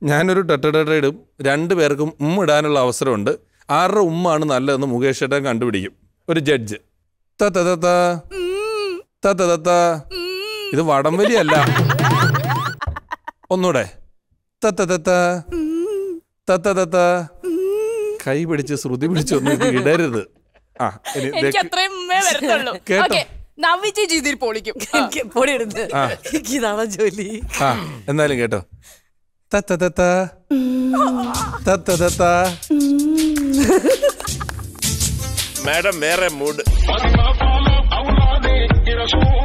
ഞാനൊരു ടെട്ടട ഇടും രണ്ടു പേർക്കും ഉമ്മ ഇടാനുള്ള അവസരമുണ്ട് ആരുടെ ഉമ്മാണ് നല്ലതെന്ന് മുകേഷ് ഏട്ടൻ കണ്ടുപിടിക്കും ഒരു ജഡ്ജ് തത്ത തത്ത ഇത് വടംവലി അല്ല ഒന്നൂടെ തത്ത തത്ത തത്ത കൈ പിടിച്ച് ശ്രുതി പിടിച്ചൊന്നും ഇത് ഇടരുത് ആ ഇനി എനിക്ക് ദേ- അത്രയും ഉമ്മേ വരത്തുള്ളൂ കേട്ടോ. ഓക്കെ നവ്യ ചേച്ചി ഇതിൽ പൊളിക്കും ആ. എനിക്ക് പൊടിയെടുത്ത് ആ. എനിക്ക് ഇതാണോ ജോലി ആ എന്നാലും കേട്ടോ തത്ത തത്ത തത്ത തത്ത മാഡം വേറെ mood Fatima, Fama, Aulade, Irasua,